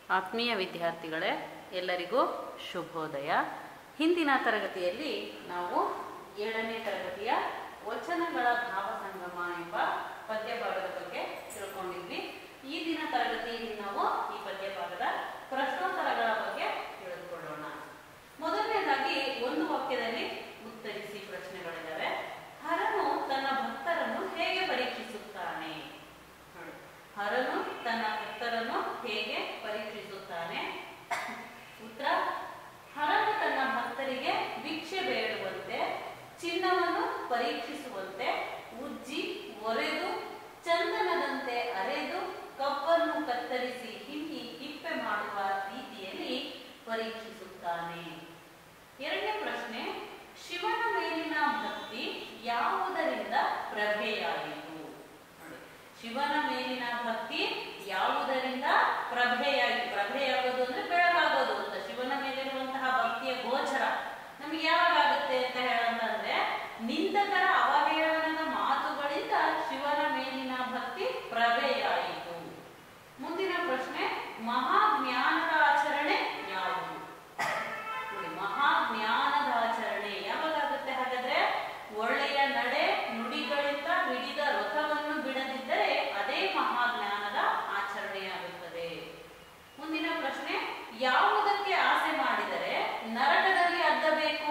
ಆತ್ಮೀಯ ವಿದ್ಯಾರ್ಥಿಗಳೇ ಎಲ್ಲರಿಗೂ ಶುಭೋದಯ ಹಿಂದಿನ ತರಗತಿಯಲ್ಲಿ ನಾವು ಏಳನೇ ತರಗತಿಯ ವಚನಗಳ ಭಾವಸಂಗಮ ಎಂಬ ಪದ್ಯಭಾಗದ ಬಗ್ಗೆ ತಿಳ್ಕೊಂಡಿದ್ವಿ ಈ ದಿನ ತರಗತಿಯಲ್ಲಿ ನಾವು ಈ ಪದ್ಯಭಾಗದ ಪ್ರಶ್ನೋತ್ತರಗಳ ಬಗ್ಗೆ ತಿಳಿದುಕೊಳ್ಳೋಣ ಮೊದಲನೇದಾಗಿ ಒಂದು ವಾಕ್ಯದಲ್ಲಿ ಉತ್ತರಿಸಿ ಪ್ರಶ್ನೆಗಳಿದ್ದಾವೆ ಹರನು ತನ್ನ ಭಕ್ತರನ್ನು ಹೇಗೆ ಪರೀಕ್ಷಿಸುತ್ತಾನೆ ನೋಡಿ ಹರನು ತನ್ನ ಭಕ್ತರನ್ನು ಹೇಗೆ ಪರೀಕ್ಷಿಸುತ್ತಾನೆ ಉತ್ತರ ಹರನು ತನ್ನ ಭಕ್ತರಿಗೆ ಭಿಕ್ಷೆ ಬೇಡುವಂತೆ ಚಿನ್ನವನ್ನು ಪರೀಕ್ಷಿಸುವಂತೆ ಉಜ್ಜಿ ಒರೆದು ಚಂದನದಂತೆ ಅರೆದು ಕಪ್ಪನ್ನು ಕತ್ತರಿಸಿ ಹಿಂಡಿ ಹಿಪ್ಪೆ ಮಾಡುವ ರೀತಿಯಲ್ಲಿ ಪರೀಕ್ಷಿಸುತ್ತಾನೆ ಎರಡನೇ ಪ್ರಶ್ನೆ ಶಿವನ ಮೇಲಿನ ಭಕ್ತಿ ಯಾವುದರಿಂದ ಪ್ರಭೆಯಾಯಿತು ನೋಡಿ ಶಿವನ ಮೇಲಿನ ಭಕ್ತಿ ಯಾವುದರಿಂದ ಪ್ರಭೆಯಾಗಿ ಪ್ರಭೆಯಾಗೋದು ಅಂದ್ರೆ ಬೆಳಗಾಗೋದು ಅಂತ ಶಿವನ ಮೇಲಿರುವಂತಹ ಭಕ್ತಿಯ ಗೋಚರ ನಮ್ಗೆ ಯಾವಾಗ ಆಗುತ್ತೆ ಅಂತ ಹೇಳಂತಂದ್ರೆ ನಿಂದಕರ ಅವಹೇಳನದ ಮಾತುಗಳಿಂದ ಶಿವನ ಮೇಲಿನ ಭಕ್ತಿ ಪ್ರಭೆಯಾಯಿತು ಮುಂದಿನ ಪ್ರಶ್ನೆ ಮಹಾಜ್ಞಾನದ ಆಚರಣೆ ಯಾವುದು ನೋಡಿ ಮಹಾಜ್ಞಾನದ ಆಚರಣೆ ಯಾವಾಗುತ್ತೆ ಹಾಗಾದ್ರೆ ಒಳ್ಳೆಯ ನಡೆ ನುಡಿಗಳಿಂದ ಹಿಡಿದ ರಥವನ್ನು ಬಿಡದಿದ್ದರೆ ಅದೇ ಮಹಾಜ್ಞಾನದ ಆಚರಣೆಯಾಗುತ್ತದೆ ಮುಂದಿನ ಪ್ರಶ್ನೆ ಯಾವುದಕ್ಕೆ ಆಸೆ ಮಾಡಿದರೆ ನರಕದಲ್ಲಿ ಅದ್ದಬೇಕು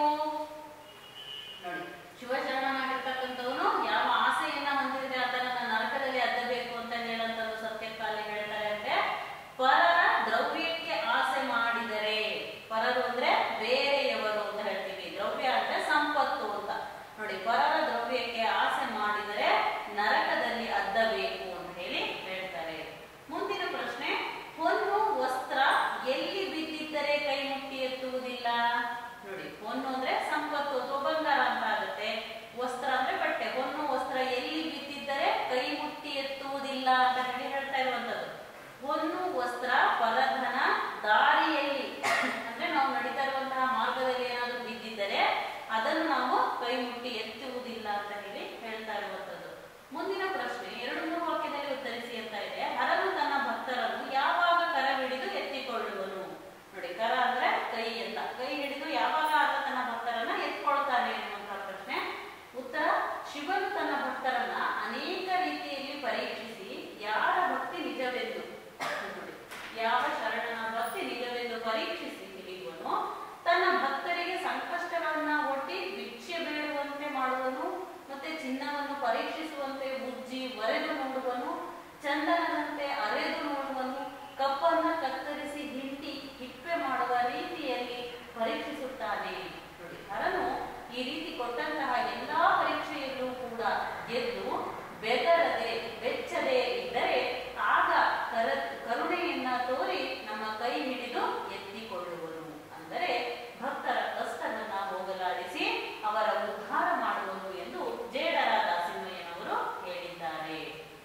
ನೋಡಿ ಶಿವಶರಣನಾಗಿರ್ತಕ್ಕಂಥವನು ಯಾವ ಆಸೆಯನ್ನ ಹೊಂದಿದ್ರೆ ಅದನ್ನ ನರಕದಲ್ಲಿ ಅದ್ದಬೇಕು ಅಂತ ಹೇಳಂತದ್ದು ಸತ್ಯಕಾಲ ಹೇಳ್ತಾರೆ ಅಂದ್ರೆ ಪರರ ದ್ರವ್ಯಕ್ಕೆ ಆಸೆ ಮಾಡಿದರೆ ಪರರು ಅಂದ್ರೆ ಬೇರೆಯವರು ಅಂತ ಹೇಳ್ತೀವಿ ದ್ರವ್ಯ ಅಂದ್ರೆ ಸಂಪತ್ತು ಅಂತ ನೋಡಿ ಪರರ ದ್ರವ್ಯಕ್ಕೆ ಆಸೆ ಮಾಡಿದರೆ ನರಕದಲ್ಲಿ ಅದ್ದಬೇಕು ಅಂತ ಹೇಳಿ ಹೇಳ್ತಾರೆ ಮುಂದಿನ ಪ್ರಶ್ನೆ ಹೊನ್ನು ವಸ್ತ್ರ ಎಲ್ಲಿ ಬಿದ್ದಿದ್ದರೆ ಕೈ ಮುಟ್ಟಿ ಎತ್ತುವುದಿಲ್ಲ ನೋಡಿ ಹೊನ್ನು ಅಂದ್ರೆ ಸಂಪತ್ತು ಅಥವಾ ಬಂಗಾರ ಅಂತ ಆಗುತ್ತೆ ವಸ್ತ್ರ ಅಂದ್ರೆ ಬಟ್ಟೆ ಹೊನ್ನು ವಸ್ತ್ರ ಎಲ್ಲಿ ಬಿದ್ದಿದ್ದರೆ ಕೈ ಮುಟ್ಟಿ ಎತ್ತುವುದಿಲ್ಲ ಅಂತ ಹೇಳಿ ಹೇಳ್ತಾ ಇರುವಂತದ್ದು ಹೊನ್ನು ವಸ್ತ್ರ ಪರಧನ ದಾರಿಯಲ್ಲಿ ಅಂದ್ರೆ ನಾವು ನಡೀತಾ ಇರುವಂತಹ ಮಾರ್ಗದಲ್ಲಿ ಏನಾದರೂ ಬಿದ್ದಿದ್ದರೆ ಅದನ್ನು ನಾವು ಕೈ ಮುಟ್ಟಿ ಎತ್ತುವುದಿಲ್ಲ ಅಂತ ಹೇಳಿ ಹೇಳ್ತಾ ಇರುವಂತದ್ದು ಮುಂದಿನ ಪ್ರಶ್ನೆ ಎರಡು ಮೂರು ವಾಕ್ಯದಲ್ಲಿ ಉತ್ತರಿಸಿ ಅಂತ ಇದೆ ಹರನು ತನ್ನ ಭಕ್ತರನ್ನು ಯಾವಾಗ ಕರ ಹಿಡಿದು ಎತ್ತಿಕೊಳ್ಳುವನು ನೋಡಿ ಕರ ಅಂದ್ರೆ ಕೈ ಅಂತ ಕೈ ಹಿಡಿದು ಯಾವಾಗ ಆತ ತನ್ನ ಭಕ್ತರನ್ನ ಎತ್ಕೊಳ್ತಾನೆ ಎನ್ನುವಂತಹ ಪ್ರಶ್ನೆ ಉತ್ತರ ಶಿವನು ತನ್ನ ಭಕ್ತರನ್ನ ಅನೇಕ ರೀತಿಯಲ್ಲಿ ಪರೀಕ್ಷಿಸಿ ಯಾರ ಭಕ್ತಿ ನಿಜವೆಂದು ನೋಡಿ ಯಾವ ಶರಣನ ಭಕ್ತಿ ನಿಜವೆಂದು ಪರೀಕ್ಷಿಸಿ ತಿಳಿಯುವನು ತನ್ನ ಭಕ್ತರಿಗೆ ಸಂಕಷ್ಟಗಳನ್ನ ಒಡ್ಡಿ ಭಿಕ್ಷೆ ಬೇಡುವಂತೆ ಮಾಡುವನು ಮತ್ತೆ ಚಿನ್ನವನ್ನು ಪರೀಕ್ಷಿಸುವಂತೆ ಉಜ್ಜಿ ಒರೆದು ನೋಡುವನು ಚಂದನದಂತೆ ಅರೆದು ನೋಡುವನು ಕಪ್ಪನ್ನ ಕತ್ತರಿಸಿ ಹಿಂಡಿ ಹಿಪ್ಪೆ ಮಾಡುವ ರೀತಿಯಲ್ಲಿ ಪರೀಕ್ಷಿಸುತ್ತಾನೆ ನೋಡಿ ಹರನು ಈ ರೀತಿ ಕೊಟ್ಟಂತಹ ಎಲ್ಲಾ ಪರೀಕ್ಷೆಯಲ್ಲೂ ಕೂಡ ಗೆದ್ದು ಬೆದರದೆ ಬೆಚ್ಚದೆ ಇದ್ದರೆ ಆಗ ಕರ ಕರುಣೆಯನ್ನ ತೋರಿ ನಮ್ಮ ಕೈ ಹಿಡಿದು ಎತ್ತಿಕೊಳ್ಳುವನು ಅಂದರೆ ಭಕ್ತರ ಕಷ್ಟವನ್ನ ಹೋಗಲಾಡಿಸಿ ಅವರ ಉದ್ಧಾರ ಮಾಡುವನು ಎಂದು ಜೇಡರಾದ ಸಿಂಹಯ್ಯನವರು ಹೇಳಿದ್ದಾರೆ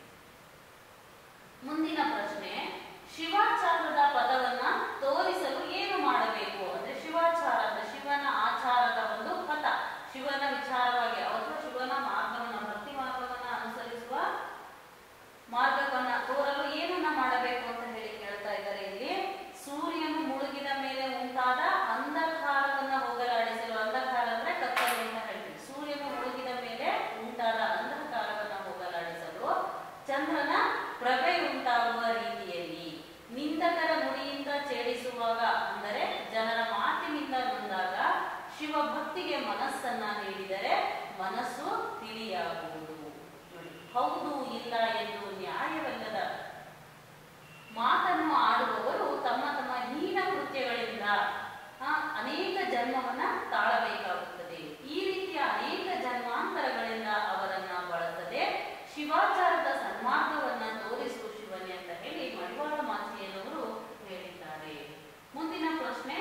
ಮುಂದಿನ ಪ್ರಶ್ನೆ ಶಿವಾಚಾರದ ಪದವನ್ನ ತೋರಿಸಲು ಏನು ಮಾಡಬೇಕು ಅಂದ್ರೆ ಶಿವಾಚಾರ ಅಂದ್ರೆ ಶಿವನ ಆಚಾರದ ಒಂದು ಪಥ ಶಿವನ ವಿಚಾರವಾಗಿ ಅಥವಾ ಶಿವನ ಮಾರ್ಗವನ್ನ ಭಕ್ತಿ ಮಾರ್ಗವನ್ನ ಅನುಸರಿಸುವ ಮಾರ್ಗವನ್ನ ತೋರಲು ಏನನ್ನ ಮಾಡಬೇಕು ಅಂತ ಹೇಳಿ ಕೇಳ್ತಾ ಇದ್ದಾರೆ ಇಲ್ಲಿ ಸೂರ್ಯನು ಮುಳುಗಿದ ಮೇಲೆ ಉಂಟಾದ ಅಂಧಕಾರವನ್ನ ಹೋಗಲಾಡಿಸಲು ಅಂಧಕಾರ ಅಂದ್ರೆ ಕತ್ತಲು ಅಂತ ಹೇಳ್ತೀವಿ ಸೂರ್ಯನು ಮುಳುಗಿದ ಮೇಲೆ ಉಂಟಾದ ಅಂಧಕಾರವನ್ನ ಹೋಗಲಾಡಿಸಲು ಚಂದ್ರನ ಪ್ರಭೆ ಉಂಟಾಗುವ ರೀತಿಯಲ್ಲಿ ನಿಂದಕರ ನುಡಿಯಿಂದ ಛೇಡಿಸುವಾಗ ಅಂದರೆ ಜನರ ಮಾತಿನಿಂದ ನೊಂದಾಗ ಶಿವಭಕ್ತಿಗೆ ಮನಸ್ಸನ್ನ ನೀಡಿದರೆ ಮನಸ್ಸು ತಿಳಿಯಾಗುವುದು ನೋಡಿ, ಹೌದು ಇಲ್ಲ ಎಂದು ನ್ಯಾಯವಲ್ಲದ ಮಾತನ್ನು ಆಡುವವರು ತಮ್ಮ ತಮ್ಮ ಹೀನ ಕೃತ್ಯಗಳಿಂದ ಆ, ಅನೇಕ ಜನ್ಮವನ್ನ ತಾಳಬೇಕಾಗುತ್ತದೆ ಈ ರೀತಿಯ ಅನೇಕ ಜನ್ಮಾಂತರಗಳಿಂದ ಅವರನ್ನ ಬಳಸದೆ ಶಿವಾಚಾರದ ಸನ್ಮಾರ್ಗವನ್ನ ತೋರಿಸು ಶಿವನೇ ಅಂತ ಹೇಳಿ ಮಡಿವಾಳ ಮಾಚಿಯನವರು ಹೇಳಿದ್ದಾರೆ ಮುಂದಿನ ಪ್ರಶ್ನೆ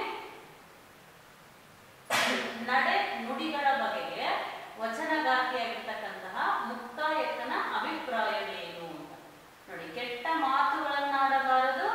ನಡೆ ನುಡಿಗಳ ಬಗೆಗೆ ವಚನಗಾರ್ತಿಯಾಗಿರ್ತಕ್ಕಂತಹ ಮುಕ್ತಾಯಕ್ಕನ ಅಭಿಪ್ರಾಯವೇನು ಅಂತ ನೋಡಿ ಕೆಟ್ಟ ಮಾತುಗಳನ್ನಾಡಬಾರದು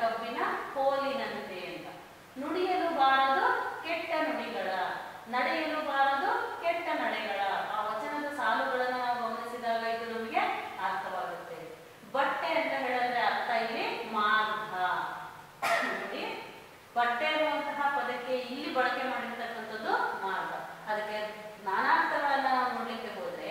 ಕಬ್ಬಿನ ಕೋಲಿನಂತೆ ಅಂತ ನುಡಿಯಲು ಬಾರದು ಕೆಟ್ಟ ನುಡಿಗಳ ನಡೆಯಲು ಬಾರದು ಕೆಟ್ಟ ನಡೆಗಳ ಆ ವಚನದ ಸಾಲುಗಳನ್ನು ನಾವು ಗಮನಿಸಿದಾಗ ಇದು ನಮಗೆ ಅರ್ಥವಾಗುತ್ತೆ ಬಟ್ಟೆ ಅಂತ ಹೇಳಿದ್ರೆ ಅರ್ಥ ಇಲ್ಲಿ ಮಾರ್ಗ ನೋಡಿ ಬಟ್ಟೆ ಅನ್ನುವಂತಹ ಪದಕ್ಕೆ ಇಲ್ಲಿ ಬಳಕೆ ಮಾಡಿರ್ತಕ್ಕಂಥದ್ದು ಮಾರ್ಗ ಅದಕ್ಕೆ ನಾನಾರ್ಥಗಳನ್ನ ನಾವು ನೋಡ್ಲಿಕ್ಕೆ ಹೋದ್ರೆ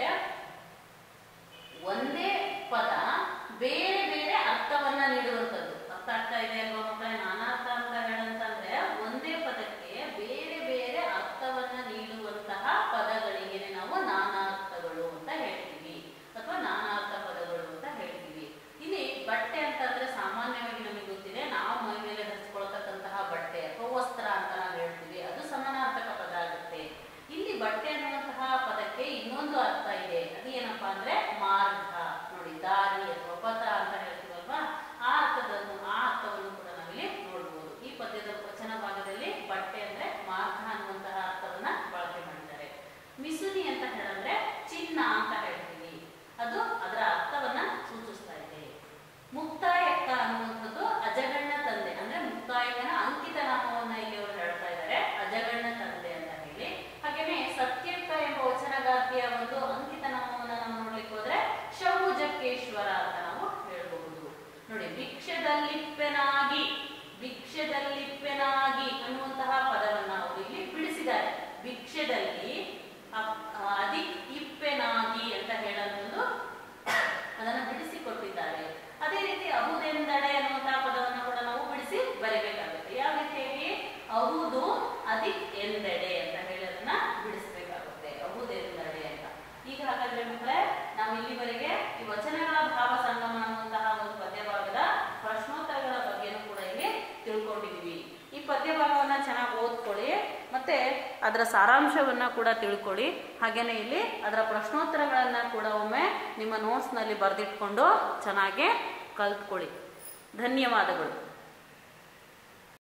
ಒಂದೇ ಪದ ಬೇರೆ ಬೇರೆ ಅರ್ಥವನ್ನ ನೀಡುವಂಥದ್ದು ಅರ್ಥ ಆಗ್ತಾ ಇದೆ ಅಲ್ವಾ ಮಕ್ಕಳೇ ನಾನಾರ್ಥ ಅಂತ ಹೇಳಂತಂದ್ರೆ ಒಂದೇ ಪದಕ್ಕೆ ಬೇರೆ ಬೇರೆ ಅರ್ಥವನ್ನ ನೀಡುವಂತಹ ಪದಗಳಿಗೆ ನಾವು ನಾನಾರ್ಥಗಳು ಅಂತ ಹೇಳ್ತೀವಿ ಅಥವಾ ನಾನಾರ್ಥ ಪದಗಳು ಅಂತ ಹೇಳ್ತೀವಿ ಇಲ್ಲಿ ಬಟ್ಟೆ ಅಂತಂದ್ರೆ ಸಾಮಾನ್ಯವಾಗಿ ನಮಗೆ ಗೊತ್ತಿದೆ ನಾವು ಮೈ ಮೇಲೆ ಧರಿಸ್ಕೊಳ್ತಕ್ಕಂತಹ ಬಟ್ಟೆ ಅಥವಾ ವಸ್ತ್ರ ಅಂತ ನಾವು ಹೇಳ್ತೀವಿ ಅದು ಸಮಾನಾರ್ಥಕ ಪದ ಆಗುತ್ತೆ ಇಲ್ಲಿ ಬಟ್ಟೆ ಅನ್ನುವಂತಹ ಪದಕ್ಕೆ ಇನ್ನೊಂದು ಅರ್ಥ ಇದೆ ಅದು ಏನಪ್ಪಾ ಅಂದ್ರೆ ಮಾರ್ಗ ನೋಡಿ ದಾರಿ ಅಥವಾ ಪಥ ಅಂತ ಹೇಳ್ತೀವಲ್ವಾ ಆ ಅರ್ಥವನ್ನು ಆ ಅರ್ಥವನ್ನು ಕೂಡ ನಾವಿಲ್ಲಿ ನೋಡ್ಬೋದು ಈ ಪದ್ಯದ ವಚನ ಭಾಗದಲ್ಲಿ ಬಟ್ಟೆ ಅಂದ್ರೆ ಮಾರ್ಗ ಅನ್ನುವಂತಹ ಅರ್ಥವನ್ನ ಬಳಕೆ ಮಾಡಿದ್ದಾರೆ ಮಿಸುನಿ ಅಂತ ಹೇಳಿದ್ರೆ ಚಿನ್ನ ಅಂತ ಹೇಳ್ತೀವಿ ಅದು ಅದರ ಅರ್ಥವನ್ನ ಸೂಚಿಸ್ತಾ ಇದೆ ಮುಕ್ತಾಯಕ್ಕ ಅನ್ನುವಂಥದ್ದು ಅಜಗಣ್ಣ ತಂದೆ ಅಂದ್ರೆ ಮುಕ್ತಾಯಕನ ಅಂಕಿತ ನಾಮವನ್ನ ಇಲ್ಲಿ ಅವರು ಹೇಳ್ತಾ ಇದ್ದಾರೆ ಅಜಗಣ್ಣ ತಂದೆ ಅಂತ ಹೇಳಿ ಹಾಗೇನೆ ಸತ್ಯಕ್ಕ ಎಂಬ ವಚನಗಾರ್ತಿಯ ಒಂದು ಅಂಕಿತ ನಾಮವನ್ನ ನಾವು ನೋಡ್ಲಿಕ್ಕೆ ಹೋದ್ರೆ ಶಂಭುಜಕ್ಕೇಶ್ವರ ಅಂತ ನಾವು ಹೇಳ್ಬಹುದು ನೋಡಿ ಭಿಕ್ಷದಲ್ಲಿಪ್ಪೆನಾಗಿ ಭಿಕ್ಷದಲ್ಲಿಪ್ಪೆನಾಗಿ ಅನ್ನುವಂತಹ ಪದವನ್ನ ಅವರು ಇಲ್ಲಿ ಬಿಡಿಸಿದ್ದಾರೆ ಭಿಕ್ಷದಲ್ಲಿ ಅಪ್- ಅಧಿಕ್ ಇಪ್ಪೆನಾಗಿ ಅಂತ ಹೇಳೋದೊಂದು ಅದನ್ನ ಬಿಡಿಸಿ ಕೊಟ್ಟಿದ್ದಾರೆ ಅದೇ ರೀತಿ ಅಹುದೆಂದಡೆ ಅನ್ನುವಂತಹ ಪದವನ್ನು ಕೂಡ ನಾವು ಬಿಡಿಸಿ ಬರೀಬೇಕಾಗುತ್ತೆ ಯಾವ ರೀತಿಯಾಗಿ ಅಹುದು ಅಧಿಕ್ ಎಂದೆಡೆ ಅಂತ ಹೇಳಿ ಅದನ್ನ ಬಿಡಿಸಬೇಕಾಗುತ್ತೆ ಅಹುದೆಂದಡೆ ಅಂತ ಈಗ ಹಾಗಾದ್ರೆ ಮಕ್ಕಳೇ ನಾವು ಇಲ್ಲಿವರೆಗೆ ಈ ವಚನಗಳ ಭಾವ ಸಂಗಮ ಅನ್ನುವಂತಹ ಒಂದು ಪದ್ಯ ಭಾಗದ ಪ್ರಶ್ನೋತ್ತರಗಳ ಬಗ್ಗೆನೂ ಕೂಡ ಇಲ್ಲಿ ತಿಳ್ಕೊಂಡಿದೀವಿ ಈ ಪದ್ಯ ಭಾಗವನ್ನ ಚೆನ್ನಾಗಿ ಓದ್ಕೊಳ್ಳಿ ಮತ್ತೆ ಅದರ ಸಾರಾಂಶವನ್ನ ಕೂಡ ತಿಳ್ಕೊಳ್ಳಿ ಹಾಗೇನೆ ಇಲ್ಲಿ ಅದರ ಪ್ರಶ್ನೋತ್ತರಗಳನ್ನ ಕೂಡ ಒಮ್ಮೆ ನಿಮ್ಮ ನೋಟ್ಸ್ನಲ್ಲಿ ಬರೆದಿಟ್ಕೊಂಡು ಚೆನ್ನಾಗಿ ಕಲ್ತ್ಕೊಳ್ಳಿ ಧನ್ಯವಾದಗಳು